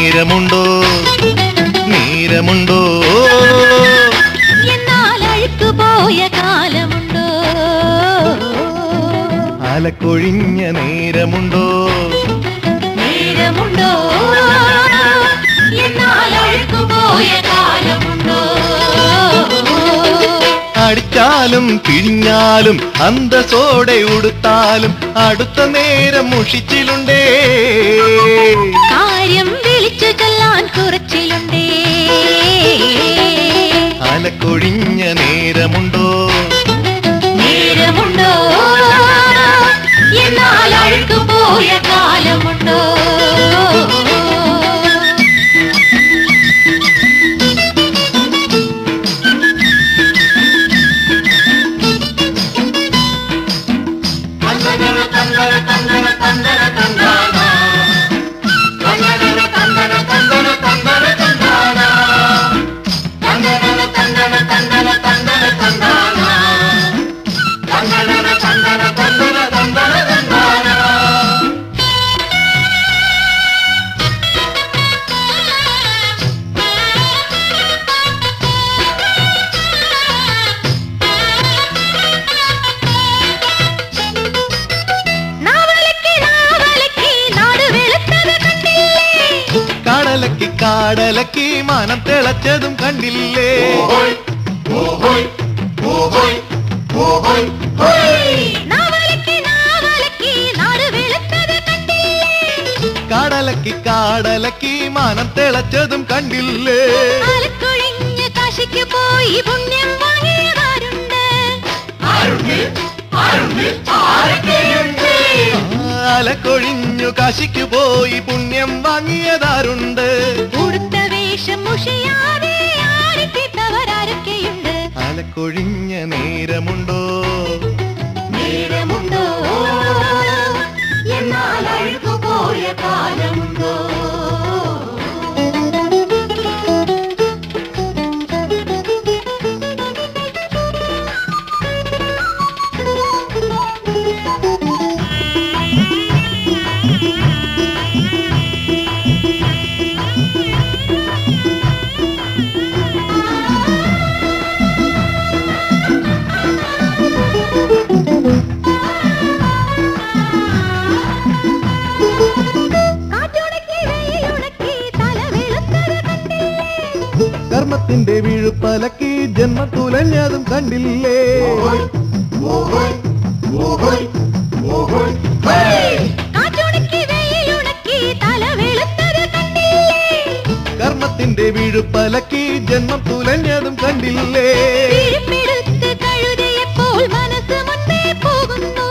നേരമുണ്ടോ നേരമുണ്ടോ എന്നാൽ അഴുക്ക് പോയ കാലമുണ്ടോ അലക്കൊഴിഞ്ഞ നേരമുണ്ടോ നേരമുണ്ടോ എന്നാൽ അഴുക്ക് പോയ കാലമുണ്ടോ അടിച്ചാലും പിഴിഞ്ഞാലും അന്തസോടെ ഉടുത്താലും അടുത്ത നേരം മുഷിച്ചിലുണ്ടേ കാര്യം വിളിച്ചു ചൊല്ലാൻ കുറച്ചിലുണ്ടേ അലക്കൊഴിഞ്ഞ നേരമുണ്ടോ നേരമുണ്ടോ എന്നാൽ അഴുക്ക് പോയ കാലമുണ്ടോ നാവലക്കി നാവലക്കി നാട് വെളുത്തത് കണ്ടില്ലേ കടലക്കി കാടലക്കി മനം തിളച്ചതും കണ്ടില്ലേ നാവലക്കി നാവലക്കി നാട് വെളുത്തത് കണ്ടില്ലേ കടലക്കി കാടലക്കി മനം തിളച്ചതും കണ്ടില്ലേ ആലക്കൊഴിഞ്ഞ് കാശിക്ക് പോയി പുണ്യം വാങ്ങിയതാരുണ്ട് അലക്കൊഴിഞ്ഞു കാശിക്ക് പോയി പുണ്യം വാങ്ങിയതാരുണ്ട് ഉടുത്ത വേഷം മുഷിയാതെ ആടിക്കിട്ടവരാരൊക്കെയുണ്ട് അലക്കൊഴിഞ്ഞ നേരമുണ്ടോ നേരമുണ്ടോ എന്നാൽ അഴുകു പോയ കാലമുണ്ടോ കാറ്റുണക്കി വെയിലുണക്കി തല വെളുത്തത് കണ്ടില്ലേ കർമ്മത്തിന്റെ വീഴുപ്പലക്കി ജന്മം തുലഞ്ഞതും കണ്ടില്ലേ കാറ്റുണക്കി വെയിലുണക്കി തല വെളുത്തത് കണ്ടില്ലേ കർമ്മത്തിന്റെ വീഴുപ്പലക്കി ജന്മം തുലഞ്ഞതും കണ്ടില്ലേ പിഴുപ്പിടുത്ത് കഴുതിയപ്പോൾ മനസ്സ് മുന്നേ പോകുന്നു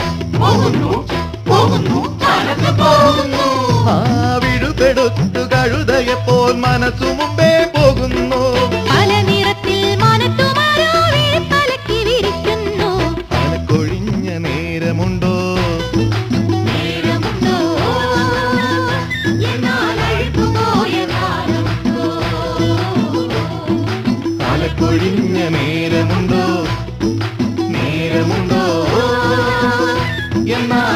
ആ വിഴുപെടുത്തു കഴുതയപ്പോൾ മനസ്സു മുമ്പേ പോകുന്നു പല നിറത്തിൽ മനത്തുമാരോ വിഴുപ്പലക്കി വിരിക്കുന്നു അലക്കൊഴിഞ്ഞ നേരമുണ്ടോ നേരമുണ്ടോ എന്നാൽ അഴുക്കുപോയ കാലമുണ്ടോ അലക്കൊഴിഞ്ഞ നേരമുണ്ടോ നേരമുണ്ടോ എന്നാൽ